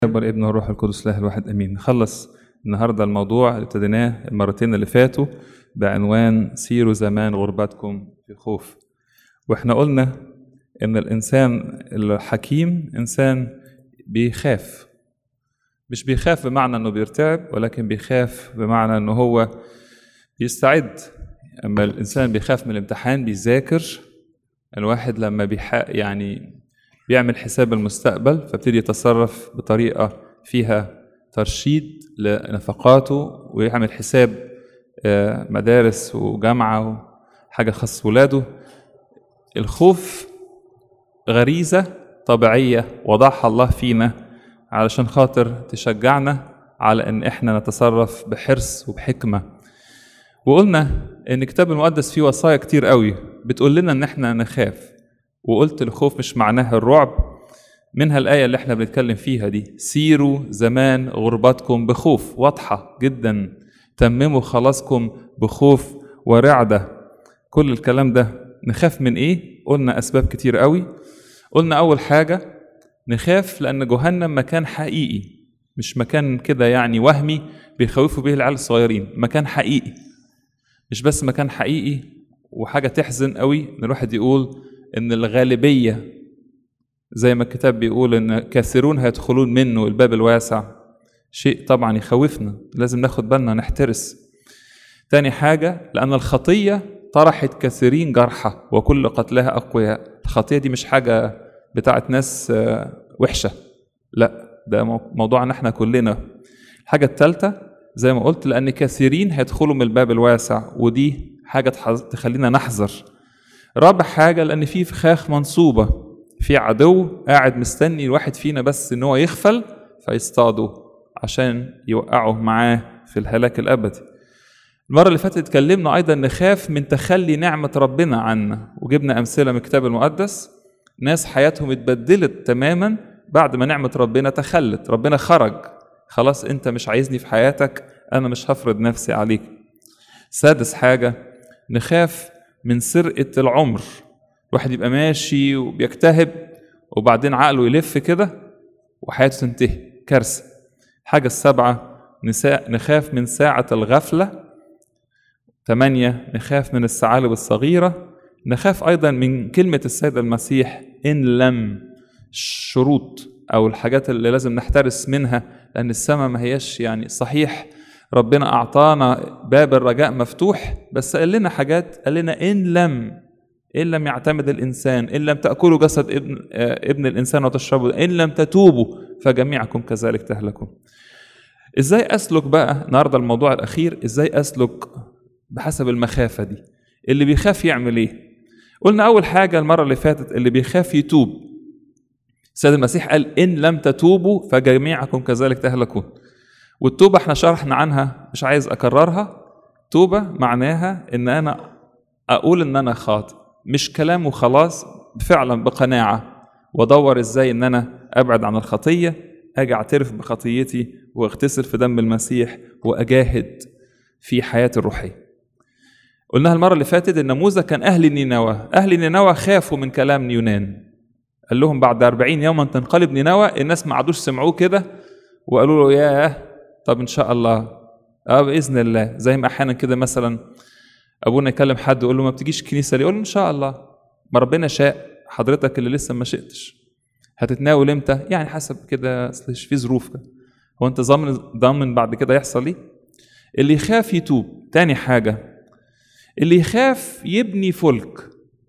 الاب ابن والروح القدس الله الواحد امين نخلص النهارده الموضوع اللي ابتديناه المرتين اللي فاتوا بعنوان سيروا زمان غربتكم في خوف واحنا قلنا ان الانسان الحكيم انسان بيخاف مش بيخاف بمعنى انه بيرتعب ولكن بيخاف بمعنى انه هو بيستعد اما الانسان بيخاف من الامتحان بيذاكر الواحد لما بيحق يعني بيعمل حساب المستقبل فابتدي يتصرف بطريقة فيها ترشيد لنفقاته ويعمل حساب مدارس وجامعة وحاجة خاصة ولاده الخوف غريزة طبيعية وضعها الله فينا علشان خاطر تشجعنا على ان احنا نتصرف بحرص وبحكمة وقلنا ان الكتاب المقدس فيه وصايا كتير قوي بتقول لنا ان احنا نخاف وقلت الخوف مش معناه الرعب منها الآية اللي احنا بنتكلم فيها دي سيروا زمان غربتكم بخوف واضحة جدا تمموا خلاصكم بخوف ورعدة كل الكلام ده نخاف من ايه قلنا أسباب كتير قوي قلنا أول حاجة نخاف لأن جهنم مكان حقيقي مش مكان كده يعني وهمي بيخوفوا به العيال الصغيرين مكان حقيقي مش بس مكان حقيقي وحاجة تحزن قوي ان الواحد يقول ان الغالبيه زي ما الكتاب بيقول ان كثيرون هيدخلون منه الباب الواسع شيء طبعا يخوفنا لازم ناخد بالنا نحترس تاني حاجه لان الخطيه طرحت كثيرين جرحى وكل قتلها اقوياء الخطيه دي مش حاجه بتاعت ناس وحشه لا ده موضوعنا احنا كلنا الحاجه الثالثه زي ما قلت لان كثيرين هيدخلوا من الباب الواسع ودي حاجه تخلينا نحذر رابع حاجة لأن في فخاخ منصوبة في عدو قاعد مستني الواحد فينا بس إن هو يغفل فيصطاده عشان يوقعه معاه في الهلاك الأبدي المرة اللي فاتت اتكلمنا أيضا نخاف من تخلي نعمة ربنا عنا وجبنا أمثلة من الكتاب المقدس ناس حياتهم اتبدلت تماما بعد ما نعمة ربنا تخلت ربنا خرج خلاص أنت مش عايزني في حياتك أنا مش هفرض نفسي عليك سادس حاجة نخاف من سرقة العمر الواحد يبقى ماشي وبيجتهد وبعدين عقله يلف كده وحياته تنتهي كارثة الحاجة السابعة نساء نخاف من ساعة الغفلة ثمانية نخاف من الثعالب الصغيرة نخاف أيضا من كلمة السيد المسيح إن لم الشروط أو الحاجات اللي لازم نحترس منها لأن السماء ما هياش يعني صحيح ربنا أعطانا باب الرجاء مفتوح بس قال لنا حاجات قال لنا إن لم إن لم يعتمد الإنسان إن لم تأكلوا جسد ابن, ابن الإنسان وتشربوا إن لم تتوبوا فجميعكم كذلك تهلكون إزاي أسلك بقى النهاردة الموضوع الأخير إزاي أسلك بحسب المخافة دي اللي بيخاف يعمل إيه قلنا أول حاجة المرة اللي فاتت اللي بيخاف يتوب السيد المسيح قال إن لم تتوبوا فجميعكم كذلك تهلكون والتوبة احنا شرحنا عنها مش عايز أكررها توبة معناها إن أنا أقول إن أنا خاطئ مش كلام وخلاص فعلا بقناعة وأدور إزاي إن أنا أبعد عن الخطية أجي أعترف بخطيتي وأغتسل في دم المسيح وأجاهد في حياتي الروحية قلناها المرة اللي فاتت النموذج كان أهل نينوى أهل نينوى خافوا من كلام يونان قال لهم بعد أربعين يوما تنقلب نينوى الناس ما عادوش سمعوه كده وقالوا له ياه طب ان شاء الله اه باذن الله زي ما احيانا كده مثلا ابونا يكلم حد يقول له ما بتجيش الكنيسه ليه يقول له ان شاء الله ما ربنا شاء حضرتك اللي لسه ما شئتش هتتناول امتى يعني حسب كده اصل في ظروف كده هو انت ضامن ضامن بعد كده يحصل ايه اللي يخاف يتوب تاني حاجه اللي يخاف يبني فلك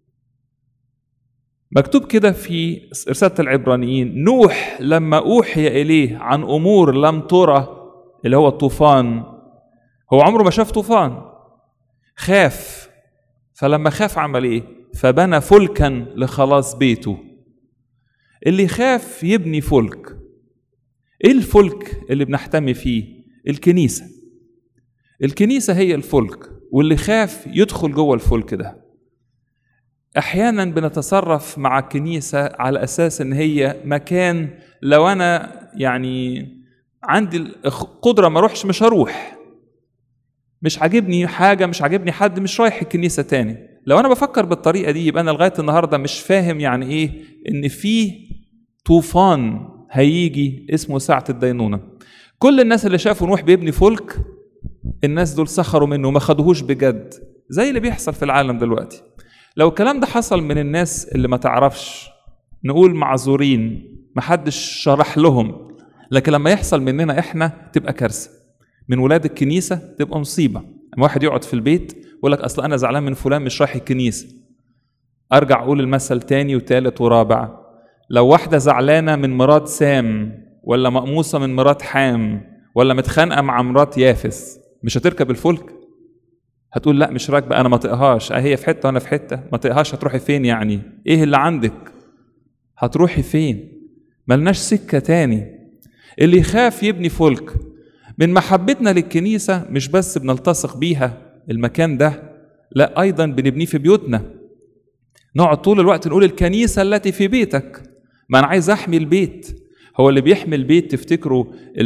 مكتوب كده في رسالة العبرانيين نوح لما أوحي إليه عن أمور لم ترى اللي هو الطوفان هو عمره ما شاف طوفان خاف فلما خاف عمل ايه فبنى فلكا لخلاص بيته اللي يخاف يبني فلك ايه الفلك اللي بنحتمي فيه الكنيسة الكنيسة هي الفلك واللي خاف يدخل جوه الفلك ده احيانا بنتصرف مع الكنيسة على اساس ان هي مكان لو انا يعني عندي القدره ما اروحش مش هروح مش عاجبني حاجه مش عاجبني حد مش رايح الكنيسه تاني لو انا بفكر بالطريقه دي يبقى انا لغايه النهارده مش فاهم يعني ايه ان في طوفان هيجي اسمه ساعة الدينونة كل الناس اللي شافوا نوح بيبني فلك الناس دول سخروا منه وما خدوهوش بجد زي اللي بيحصل في العالم دلوقتي لو الكلام ده حصل من الناس اللي ما تعرفش نقول معذورين محدش شرح لهم لكن لما يحصل مننا احنا تبقى كارثه من ولاد الكنيسه تبقى مصيبه لما واحد يقعد في البيت يقول لك اصل انا زعلان من فلان مش رايح الكنيسه ارجع اقول المثل تاني وتالت ورابع لو واحده زعلانه من مرات سام ولا مقموصه من مرات حام ولا متخانقه مع مرات يافس مش هتركب الفلك هتقول لا مش راكبه انا ما طيقهاش هي في حته وانا في حته ما طيقهاش هتروحي فين يعني ايه اللي عندك هتروحي فين ملناش سكه تاني اللي يخاف يبني فلك من محبتنا للكنيسه مش بس بنلتصق بيها المكان ده لا ايضا بنبنيه في بيوتنا نقعد طول الوقت نقول الكنيسه التي في بيتك ما انا عايز احمي البيت هو اللي بيحمي البيت تفتكروا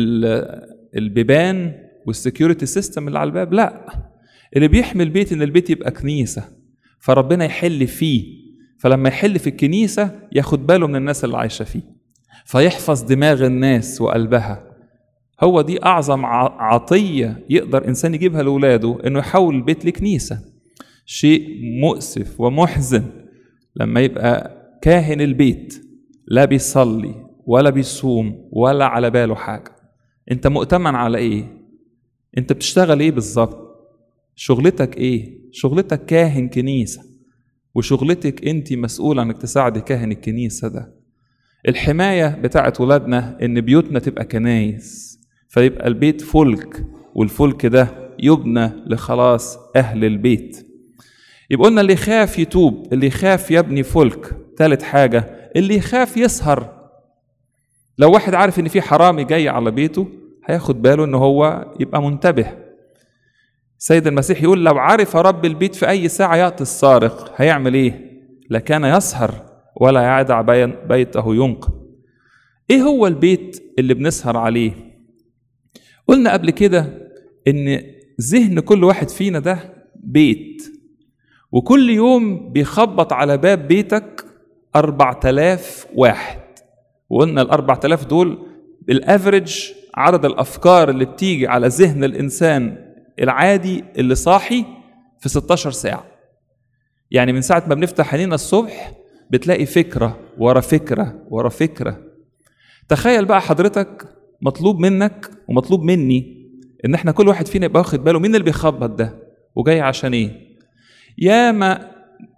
البيبان والسكيورتي سيستم اللي على الباب لا اللي بيحمي البيت ان البيت يبقى كنيسه فربنا يحل فيه فلما يحل في الكنيسه ياخد باله من الناس اللي عايشه فيه فيحفظ دماغ الناس وقلبها هو دي اعظم عطيه يقدر انسان يجيبها لاولاده انه يحول البيت لكنيسه شيء مؤسف ومحزن لما يبقى كاهن البيت لا بيصلي ولا بيصوم ولا على باله حاجه انت مؤتمن على ايه انت بتشتغل ايه بالظبط شغلتك ايه شغلتك كاهن كنيسه وشغلتك انت مسؤول انك تساعدي كاهن الكنيسه ده الحمايه بتاعت ولادنا ان بيوتنا تبقى كنايس فيبقى البيت فلك والفلك ده يبنى لخلاص اهل البيت يبقى قلنا اللي يخاف يتوب اللي يخاف يبني فلك ثالث حاجه اللي يخاف يسهر لو واحد عارف ان في حرامي جاي على بيته هياخد باله ان هو يبقى منتبه سيد المسيح يقول لو عرف رب البيت في اي ساعه ياتي السارق هيعمل ايه لكان يسهر ولا يعدع بيته ينقذ ايه هو البيت اللي بنسهر عليه قلنا قبل كده ان ذهن كل واحد فينا ده بيت وكل يوم بيخبط على باب بيتك أربع تلاف واحد وقلنا الأربع تلاف دول بالافريج عدد الأفكار اللي بتيجي على ذهن الإنسان العادي اللي صاحي في 16 ساعة يعني من ساعة ما بنفتح عينينا الصبح بتلاقي فكرة ورا فكرة ورا فكرة تخيل بقى حضرتك مطلوب منك ومطلوب مني ان احنا كل واحد فينا يبقى واخد باله مين اللي بيخبط ده وجاي عشان ايه ياما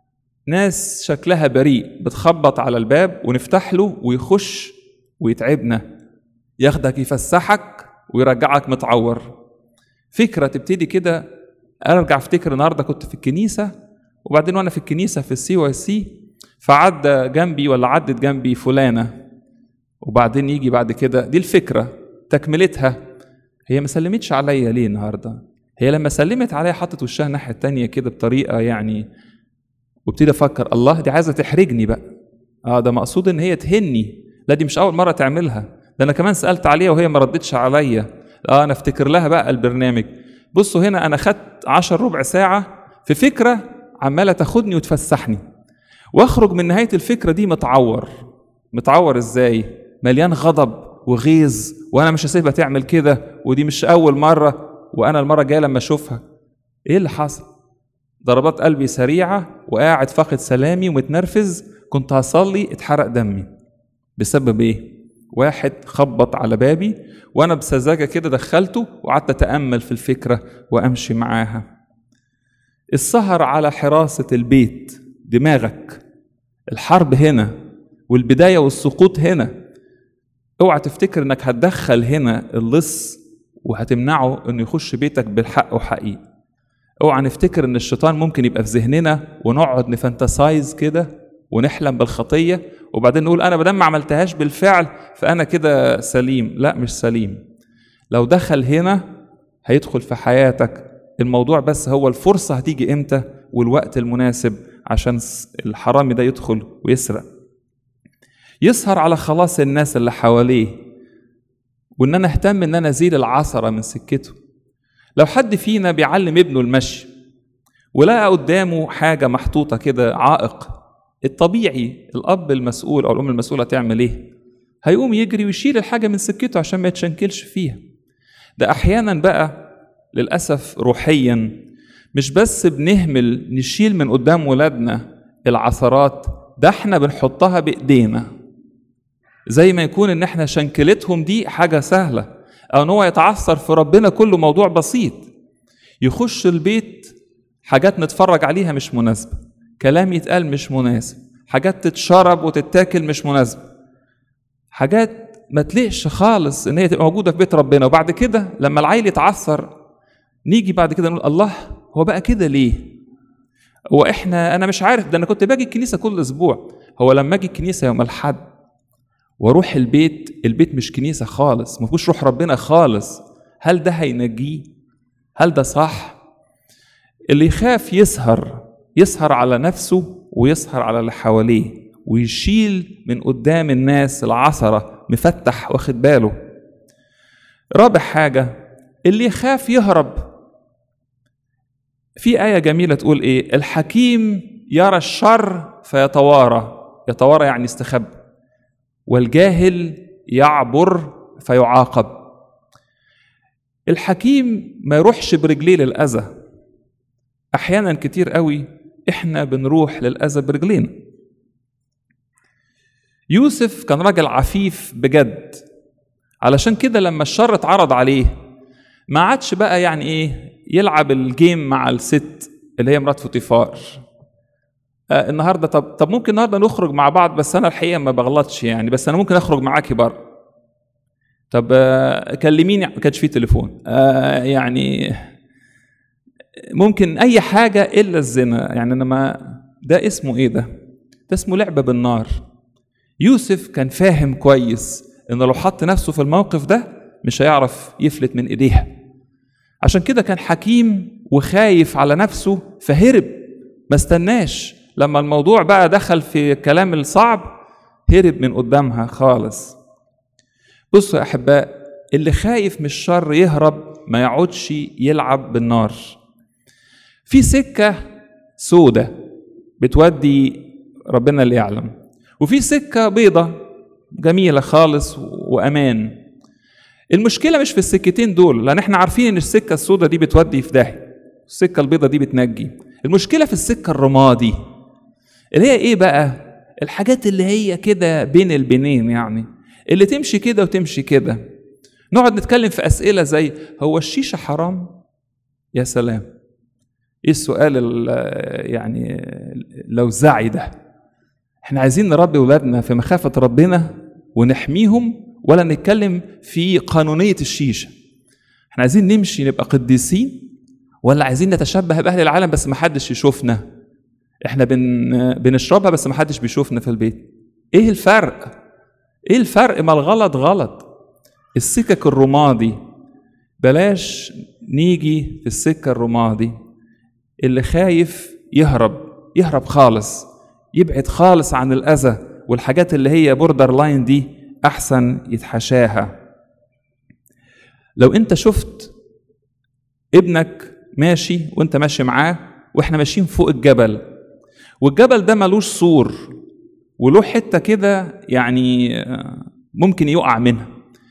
ناس شكلها بريء بتخبط على الباب ونفتح له ويخش ويتعبنا ياخدك يفسحك ويرجعك متعور فكرة تبتدي كده ارجع افتكر النهارده كنت في الكنيسة وبعدين وانا في الكنيسة في السي واي سي فعدى جنبي ولا عدت جنبي فلانة وبعدين يجي بعد كده دي الفكرة تكملتها هي ما سلمتش عليا ليه النهارده هي لما سلمت عليا حطت وشها الناحية التانية كده بطريقة يعني وابتدي افكر الله دي عايزة تحرجني بقى اه ده مقصود ان هي تهني لا دي مش اول مرة تعملها ده انا كمان سألت عليها وهي ما ردتش عليا اه انا افتكر لها بقى البرنامج بصوا هنا انا خدت عشر ربع ساعة في فكرة عمالة تاخدني وتفسحني واخرج من نهاية الفكرة دي متعور متعور ازاي مليان غضب وغيظ وانا مش هسيبها تعمل كده ودي مش اول مرة وانا المرة الجاية لما اشوفها ايه اللي حصل ضربات قلبي سريعة وقاعد فاقد سلامي ومتنرفز كنت هصلي اتحرق دمي بسبب ايه واحد خبط على بابي وانا بسذاجه كده دخلته وقعدت اتامل في الفكره وامشي معاها السهر على حراسه البيت دماغك الحرب هنا والبدايه والسقوط هنا اوعى تفتكر انك هتدخل هنا اللص وهتمنعه انه يخش بيتك بالحق وحقيقي اوعى نفتكر ان الشيطان ممكن يبقى في ذهننا ونقعد نفانتسايز كده ونحلم بالخطيه وبعدين نقول انا بدل ما عملتهاش بالفعل فانا كده سليم لا مش سليم لو دخل هنا هيدخل في حياتك الموضوع بس هو الفرصه هتيجي امتى والوقت المناسب عشان الحرامي ده يدخل ويسرق يسهر على خلاص الناس اللي حواليه وان انا اهتم ان انا ازيل العثره من سكته لو حد فينا بيعلم ابنه المشي ولقى قدامه حاجه محطوطه كده عائق الطبيعي الاب المسؤول او الام المسؤوله تعمل ايه هيقوم يجري ويشيل الحاجة من سكته عشان ما يتشنكلش فيها ده أحيانا بقى للأسف روحيا مش بس بنهمل نشيل من قدام ولادنا العثرات ده احنا بنحطها بإيدينا زي ما يكون ان احنا شنكلتهم دي حاجة سهلة او ان هو يتعثر في ربنا كله موضوع بسيط يخش البيت حاجات نتفرج عليها مش مناسبة كلام يتقال مش مناسب حاجات تتشرب وتتاكل مش مناسبة حاجات ما تليقش خالص ان هي تبقى موجودة في بيت ربنا وبعد كده لما العيل يتعثر نيجي بعد كده نقول الله هو بقى كده ليه هو احنا انا مش عارف ده انا كنت باجي الكنيسة كل اسبوع هو لما اجي الكنيسة يوم الحد واروح البيت البيت مش كنيسة خالص ما فيهوش روح ربنا خالص هل ده هينجيه هل ده صح اللي يخاف يسهر يسهر على نفسه ويسهر على اللي حواليه ويشيل من قدام الناس العثرة مفتح واخد باله رابع حاجة اللي يخاف يهرب في آية جميلة تقول إيه الحكيم يرى الشر فيتوارى يتوارى يعني يستخبى والجاهل يعبر فيعاقب الحكيم ما يروحش برجليه للأذى أحيانا كتير قوي إحنا بنروح للأذى برجلينا يوسف كان راجل عفيف بجد علشان كده لما الشر اتعرض عليه ما عادش بقى يعني ايه يلعب الجيم مع الست اللي هي مرات فوتيفار آه النهارده طب طب ممكن النهارده نخرج مع بعض بس انا الحقيقه ما بغلطش يعني بس انا ممكن اخرج معاكي بره طب آه كلميني ما كانش فيه تليفون آه يعني ممكن اي حاجه الا الزنا يعني انا ما ده اسمه ايه ده ده اسمه لعبه بالنار يوسف كان فاهم كويس انه لو حط نفسه في الموقف ده مش هيعرف يفلت من ايديها عشان كده كان حكيم وخايف على نفسه فهرب ما استناش لما الموضوع بقى دخل في الكلام الصعب هرب من قدامها خالص بصوا يا احباء اللي خايف من الشر يهرب ما يقعدش يلعب بالنار في سكه سودة بتودي ربنا اللي يعلم وفي سكه بيضة جميله خالص وامان المشكله مش في السكتين دول لان احنا عارفين ان السكه السوداء دي بتودي في داهيه السكه البيضة دي بتنجي المشكله في السكه الرمادي اللي هي ايه بقى الحاجات اللي هي كده بين البنين يعني اللي تمشي كده وتمشي كده نقعد نتكلم في اسئله زي هو الشيشه حرام يا سلام ايه السؤال يعني لوزعي ده احنا عايزين نربي ولادنا في مخافه ربنا ونحميهم ولا نتكلم في قانونيه الشيشه احنا عايزين نمشي نبقى قديسين ولا عايزين نتشبه باهل العالم بس ما حدش يشوفنا احنا بن بنشربها بس ما حدش بيشوفنا في البيت ايه الفرق ايه الفرق ما الغلط غلط السكك الرمادي بلاش نيجي في السكة الرمادي اللي خايف يهرب يهرب خالص يبعد خالص عن الأذى والحاجات اللي هي بوردر لاين دي أحسن يتحاشاها لو أنت شفت ابنك ماشي وأنت ماشي معاه وإحنا ماشيين فوق الجبل والجبل ده ملوش سور وله حتة كده يعني ممكن يقع منها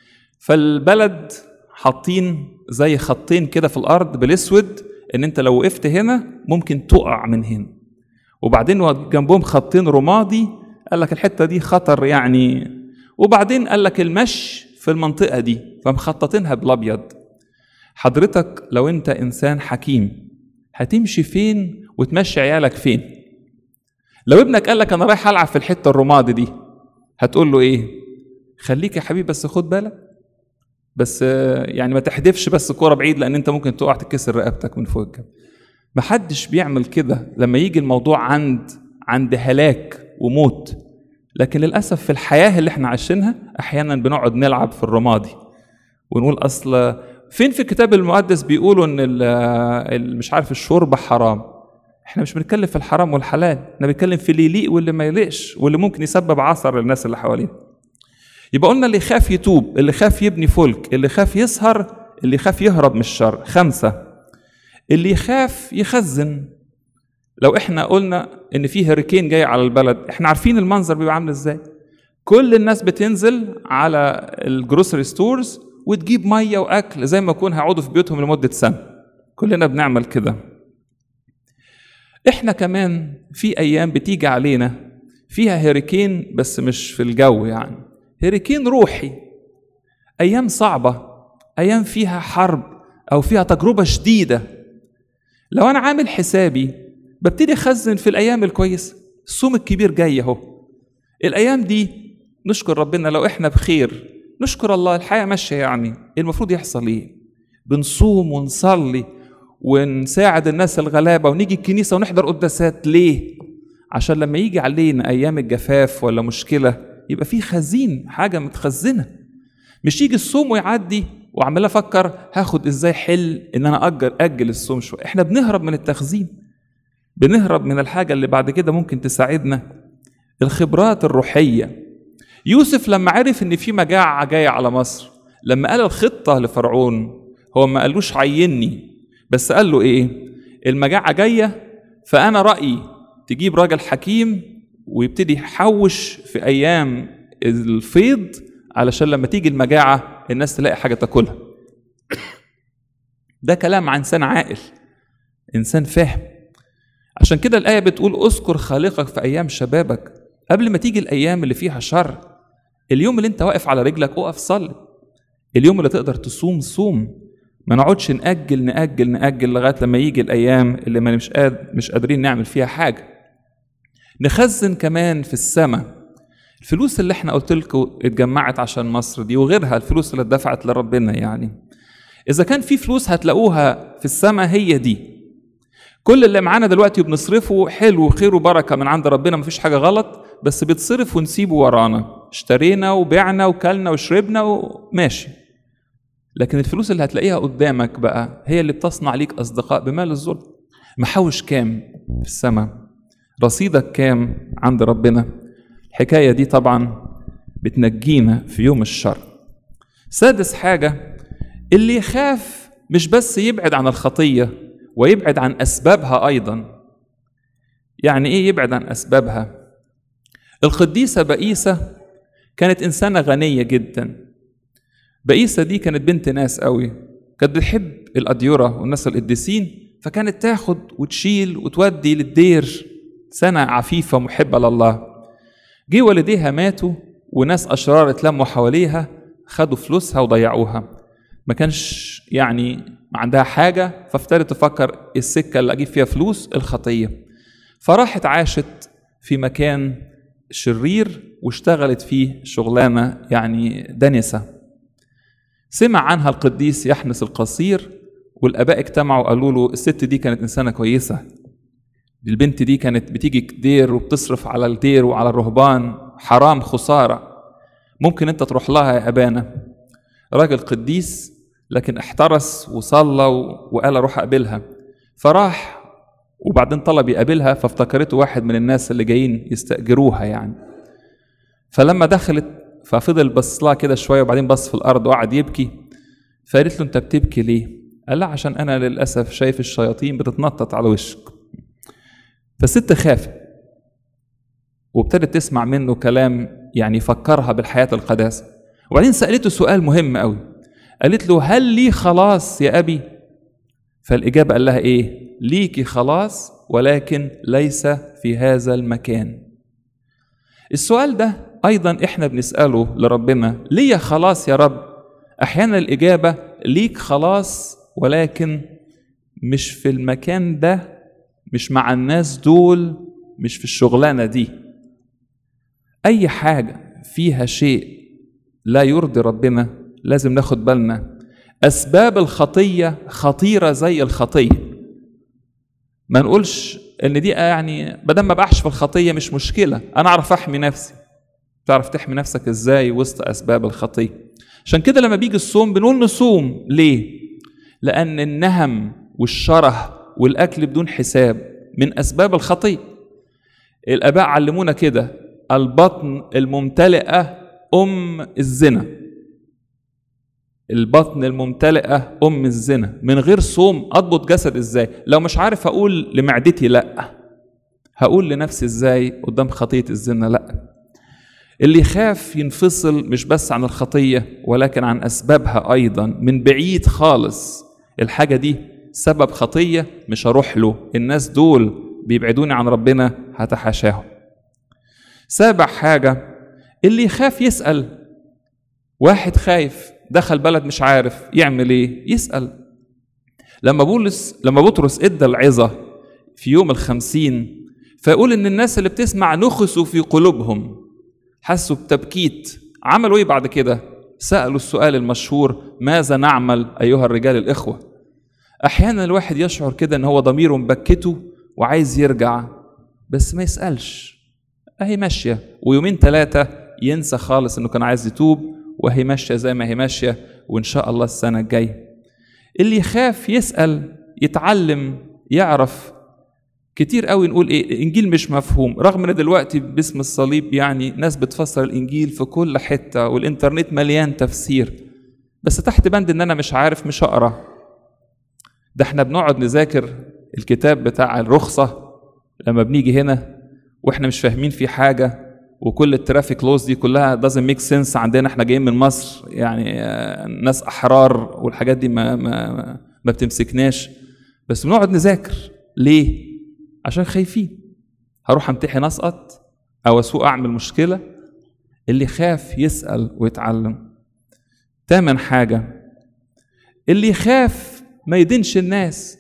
فالبلد حاطين زي خطين كده في الأرض بالأسود إن أنت لو وقفت هنا ممكن تقع من هنا وبعدين جنبهم خطين رمادي قال لك الحتة دي خطر يعني وبعدين قال لك المشي في المنطقة دي فمخططينها بالأبيض حضرتك لو أنت إنسان حكيم هتمشي فين وتمشي عيالك فين لو ابنك قال لك انا رايح العب في الحته الرمادي دي هتقول له ايه خليك يا حبيبي بس خد بالك بس يعني ما تحدفش بس كوره بعيد لان انت ممكن تقع تكسر رقبتك من فوق الجبل محدش بيعمل كده لما يجي الموضوع عند عند هلاك وموت لكن للاسف في الحياه اللي احنا عايشينها احيانا بنقعد نلعب في الرمادي ونقول اصل فين في الكتاب المقدس بيقولوا ان مش عارف الشرب حرام احنا مش بنتكلم في الحرام والحلال احنا بنتكلم في اللي يليق واللي ما يليقش واللي ممكن يسبب عثر للناس اللي حواليه يبقى قلنا اللي يخاف يتوب اللي خاف يبني فلك اللي خاف يسهر اللي يخاف يهرب من الشر خمسة اللي يخاف يخزن لو احنا قلنا ان في هريكين جاي على البلد احنا عارفين المنظر بيبقى عامل ازاي كل الناس بتنزل على الجروسري ستورز وتجيب ميه واكل زي ما يكون هيقعدوا في بيوتهم لمده سنه كلنا بنعمل كده احنا كمان في ايام بتيجي علينا فيها هيريكين بس مش في الجو يعني هيريكين روحي ايام صعبه ايام فيها حرب او فيها تجربه شديده لو انا عامل حسابي ببتدي اخزن في الايام الكويسه الصوم الكبير جاي اهو الايام دي نشكر ربنا لو احنا بخير نشكر الله الحياه ماشيه يعني المفروض يحصل ايه بنصوم ونصلي ونساعد الناس الغلابه ونيجي الكنيسه ونحضر قداسات ليه عشان لما يجي علينا ايام الجفاف ولا مشكله يبقى في خزين حاجه متخزنه مش يجي الصوم ويعدي وعمال افكر هاخد ازاي حل ان انا اجل اجل الصوم شويه احنا بنهرب من التخزين بنهرب من الحاجه اللي بعد كده ممكن تساعدنا الخبرات الروحيه يوسف لما عرف ان في مجاعه جايه على مصر لما قال الخطه لفرعون هو ما قالوش عيني بس قال له ايه المجاعه جايه فانا رايي تجيب راجل حكيم ويبتدي يحوش في ايام الفيض علشان لما تيجي المجاعه الناس تلاقي حاجه تاكلها ده كلام عن انسان عاقل انسان فاهم عشان كده الايه بتقول اذكر خالقك في ايام شبابك قبل ما تيجي الايام اللي فيها شر اليوم اللي انت واقف على رجلك اقف صلي اليوم اللي تقدر تصوم صوم ما نقعدش نأجل نأجل نأجل لغاية لما يجي الأيام اللي ما مش قاد مش قادرين نعمل فيها حاجة نخزن كمان في السماء الفلوس اللي احنا قلت لكم اتجمعت عشان مصر دي وغيرها الفلوس اللي اتدفعت لربنا يعني إذا كان في فلوس هتلاقوها في السماء هي دي كل اللي معانا دلوقتي وبنصرفه حلو وخير وبركة من عند ربنا مفيش حاجة غلط بس بيتصرف ونسيبه ورانا اشترينا وبعنا وكلنا وشربنا وماشي لكن الفلوس اللي هتلاقيها قدامك بقى هي اللي بتصنع ليك أصدقاء بمال الظلم محوش كام في السماء رصيدك كام عند ربنا الحكاية دي طبعا بتنجينا في يوم الشر سادس حاجة اللي يخاف مش بس يبعد عن الخطية ويبعد عن أسبابها أيضا يعني إيه يبعد عن أسبابها القديسة بئيسة كانت إنسانة غنية جدا بئيسة دي كانت بنت ناس قوي كانت بتحب الأديرة والناس القديسين فكانت تاخد وتشيل وتودي للدير سنة عفيفة محبة لله جه والديها ماتوا وناس أشرار اتلموا حواليها خدوا فلوسها وضيعوها ما كانش يعني عندها حاجة فابتدت تفكر السكة اللي أجيب فيها فلوس الخطية فراحت عاشت في مكان شرير واشتغلت فيه شغلانة يعني دنسة سمع عنها القديس يحنس القصير والآباء اجتمعوا وقالوا له الست دي كانت إنسانة كويسة البنت دي كانت بتيجي دير وبتصرف على الدير وعلى الرهبان حرام خسارة ممكن أنت تروح لها يا أبانا راجل قديس لكن احترس وصلى وقال أروح أقابلها فراح وبعدين طلب يقابلها فافتكرته واحد من الناس اللي جايين يستأجروها يعني فلما دخلت ففضل بص لها كده شويه وبعدين بص في الارض وقعد يبكي فقالت له انت بتبكي ليه؟ قال لها عشان انا للاسف شايف الشياطين بتتنطط على وشك. فالست خافت وابتدت تسمع منه كلام يعني يفكرها بالحياه القداسه. وبعدين سالته سؤال مهم قوي. قالت له هل لي خلاص يا ابي؟ فالاجابه قال لها ايه؟ ليكي خلاص ولكن ليس في هذا المكان. السؤال ده ايضا احنا بنساله لربنا ليه خلاص يا رب احيانا الاجابه ليك خلاص ولكن مش في المكان ده مش مع الناس دول مش في الشغلانه دي اي حاجه فيها شيء لا يرضي ربنا لازم ناخد بالنا اسباب الخطيه خطيره زي الخطيه ما نقولش ان دي يعني بدل ما بقعش في الخطيه مش مشكله انا اعرف احمي نفسي تعرف تحمي نفسك ازاي وسط اسباب الخطيه عشان كده لما بيجي الصوم بنقول نصوم ليه لان النهم والشره والاكل بدون حساب من اسباب الخطيه الاباء علمونا كده البطن الممتلئه ام الزنا البطن الممتلئه ام الزنا من غير صوم اضبط جسد ازاي لو مش عارف اقول لمعدتي لا هقول لنفسي ازاي قدام خطيه الزنا لا اللي يخاف ينفصل مش بس عن الخطية ولكن عن أسبابها أيضا من بعيد خالص الحاجة دي سبب خطية مش هروح له الناس دول بيبعدوني عن ربنا هتحاشاهم سابع حاجة اللي يخاف يسأل واحد خايف دخل بلد مش عارف يعمل ايه يسأل لما بولس لما بطرس ادى العظة في يوم الخمسين فيقول ان الناس اللي بتسمع نخسوا في قلوبهم حسوا بتبكيت عملوا ايه بعد كده سألوا السؤال المشهور ماذا نعمل أيها الرجال الإخوة أحيانا الواحد يشعر كده إن هو ضميره مبكته وعايز يرجع بس ما يسألش أهي ماشية ويومين ثلاثة ينسى خالص إنه كان عايز يتوب وهي ماشية زي ما هي ماشية وإن شاء الله السنة الجاية اللي يخاف يسأل يتعلم يعرف كتير قوي نقول ايه الانجيل مش مفهوم رغم ان دلوقتي باسم الصليب يعني ناس بتفسر الانجيل في كل حته والانترنت مليان تفسير بس تحت بند ان انا مش عارف مش هقرا ده احنا بنقعد نذاكر الكتاب بتاع الرخصه لما بنيجي هنا واحنا مش فاهمين في حاجه وكل الترافيك لوز دي كلها doesn't make sense عندنا احنا جايين من مصر يعني ناس احرار والحاجات دي ما ما ما بتمسكناش بس بنقعد نذاكر ليه؟ عشان خايفين هروح امتحن اسقط او اسوق اعمل مشكله اللي خاف يسال ويتعلم تامن حاجه اللي يخاف ما يدينش الناس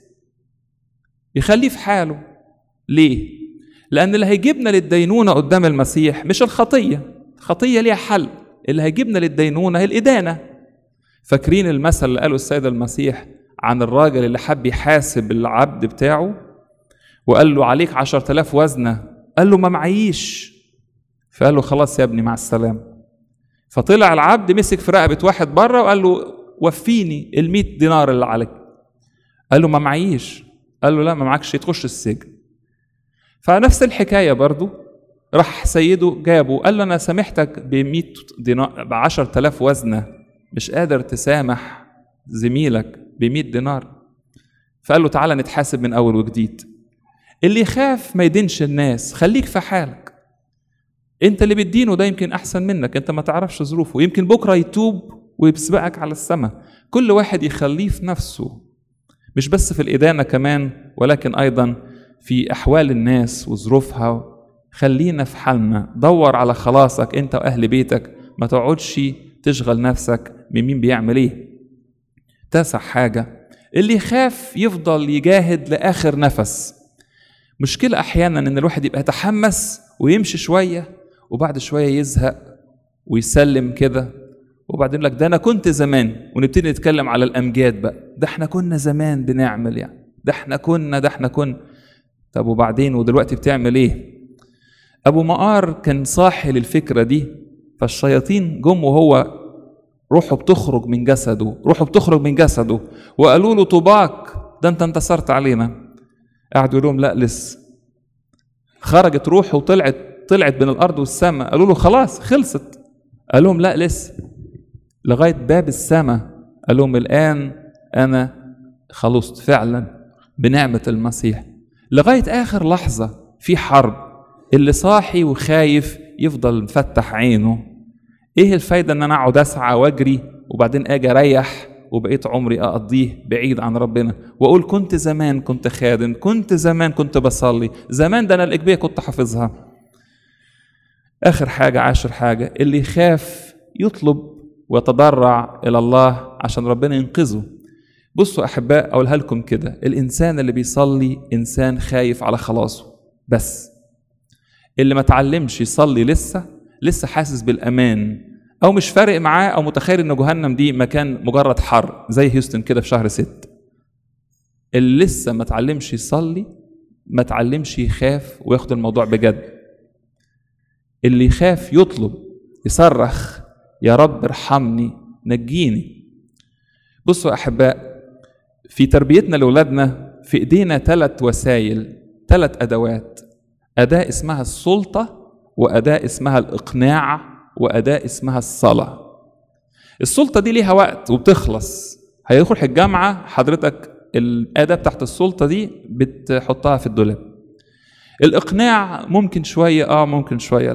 يخليه في حاله ليه لان اللي هيجيبنا للدينونه قدام المسيح مش الخطيه الخطيه ليها حل اللي هيجيبنا للدينونه هي الادانه فاكرين المثل اللي قاله السيد المسيح عن الراجل اللي حب يحاسب العبد بتاعه وقال له عليك عشر تلاف وزنة قال له ما معيش فقال له خلاص يا ابني مع السلامة فطلع العبد مسك في رقبة واحد بره وقال له وفيني المئة دينار اللي عليك قال له ما معيش قال له لا ما معكش تخش السجن فنفس الحكاية برضو راح سيده جابه قال له أنا سامحتك ب دينار ب 10000 وزنة مش قادر تسامح زميلك ب 100 دينار فقال له تعالى نتحاسب من أول وجديد اللي يخاف ما يدينش الناس خليك في حالك انت اللي بتدينه ده يمكن احسن منك انت ما تعرفش ظروفه يمكن بكره يتوب ويسبقك على السماء كل واحد يخليه في نفسه مش بس في الإدانة كمان ولكن أيضا في أحوال الناس وظروفها خلينا في حالنا دور على خلاصك أنت وأهل بيتك ما تقعدش تشغل نفسك بمين بيعمل إيه تاسع حاجة اللي يخاف يفضل يجاهد لآخر نفس مشكلة أحيانا إن الواحد يبقى يتحمس ويمشي شوية وبعد شوية يزهق ويسلم كده وبعدين لك ده أنا كنت زمان ونبتدي نتكلم على الأمجاد بقى ده إحنا كنا زمان بنعمل يعني ده إحنا كنا ده إحنا كنا طب وبعدين ودلوقتي بتعمل إيه؟ أبو مقار كان صاحي للفكرة دي فالشياطين جم وهو روحه بتخرج من جسده روحه بتخرج من جسده وقالوا له طوباك ده انت انتصرت علينا قعدوا يقول لهم لا لسه خرجت روحه وطلعت طلعت بين الارض والسماء قالوا له خلاص خلصت قال لهم لا لسه لغايه باب السماء قال لهم الان انا خلصت فعلا بنعمه المسيح لغايه اخر لحظه في حرب اللي صاحي وخايف يفضل مفتح عينه ايه الفايده ان انا اقعد اسعى واجري وبعدين اجي اريح وبقيت عمري اقضيه بعيد عن ربنا واقول كنت زمان كنت خادم كنت زمان كنت بصلي زمان ده انا الاجبيه كنت حافظها اخر حاجه عاشر حاجه اللي يخاف يطلب ويتضرع الى الله عشان ربنا ينقذه بصوا احباء اقولها لكم كده الانسان اللي بيصلي انسان خايف على خلاصه بس اللي ما تعلمش يصلي لسه لسه حاسس بالامان او مش فارق معاه او متخيل ان جهنم دي مكان مجرد حر زي هيوستن كده في شهر ست اللي لسه ما تعلمش يصلي ما تعلمش يخاف وياخد الموضوع بجد اللي يخاف يطلب يصرخ يا رب ارحمني نجيني بصوا احباء في تربيتنا لاولادنا في ايدينا ثلاث وسائل ثلاث ادوات اداه اسمها السلطه واداه اسمها الاقناع واداه اسمها الصلاه السلطه دي ليها وقت وبتخلص هيروح الجامعه حضرتك الاداه بتاعت السلطه دي بتحطها في الدولاب الاقناع ممكن شويه اه ممكن شويه لا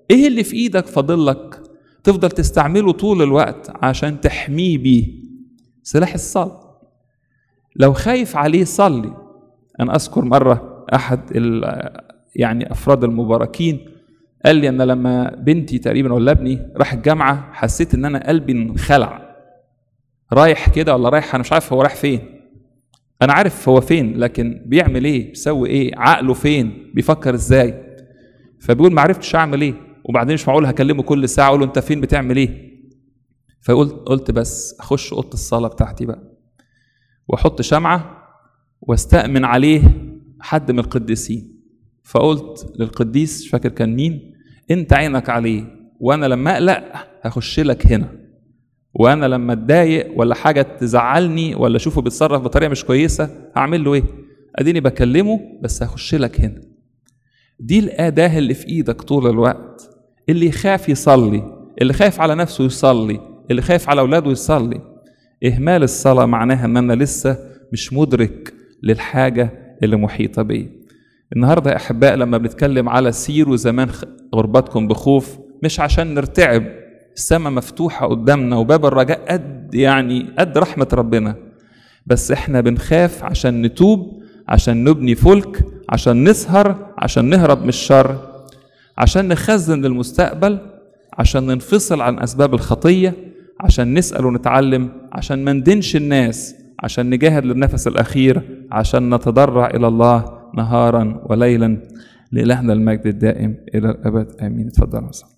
ايه اللي في ايدك فاضلك تفضل تستعمله طول الوقت عشان تحميه بيه سلاح الصلاة لو خايف عليه صلي انا اذكر مره احد يعني افراد المباركين قال لي ان لما بنتي تقريبا ولا ابني راح الجامعه حسيت ان انا قلبي انخلع رايح كده ولا رايح انا مش عارف هو رايح فين انا عارف هو فين لكن بيعمل ايه بيسوي ايه عقله فين بيفكر ازاي فبيقول ما عرفتش اعمل ايه وبعدين مش معقول هكلمه كل ساعه اقول له انت فين بتعمل ايه فقلت قلت بس اخش اوضه الصلاه بتاعتي بقى واحط شمعه واستأمن عليه حد من القديسين فقلت للقديس مش فاكر كان مين انت عينك عليه وانا لما اقلق هخش لك هنا وانا لما اتضايق ولا حاجه تزعلني ولا اشوفه بيتصرف بطريقه مش كويسه هعمل له ايه اديني بكلمه بس هخش لك هنا دي الاداه اللي في ايدك طول الوقت اللي يخاف يصلي اللي خايف على نفسه يصلي اللي خايف على اولاده يصلي اهمال الصلاه معناها ان انا لسه مش مدرك للحاجه اللي محيطه بي النهارده يا احباء لما بنتكلم على سيروا زمان غربتكم بخوف مش عشان نرتعب السماء مفتوحه قدامنا وباب الرجاء قد يعني قد رحمه ربنا بس احنا بنخاف عشان نتوب عشان نبني فلك عشان نسهر عشان نهرب من الشر عشان نخزن للمستقبل عشان ننفصل عن اسباب الخطيه عشان نسال ونتعلم عشان ما ندينش الناس عشان نجاهد للنفس الاخير عشان نتضرع الى الله نهارا وليلا لإلهنا المجد الدائم إلى الأبد آمين اتفضل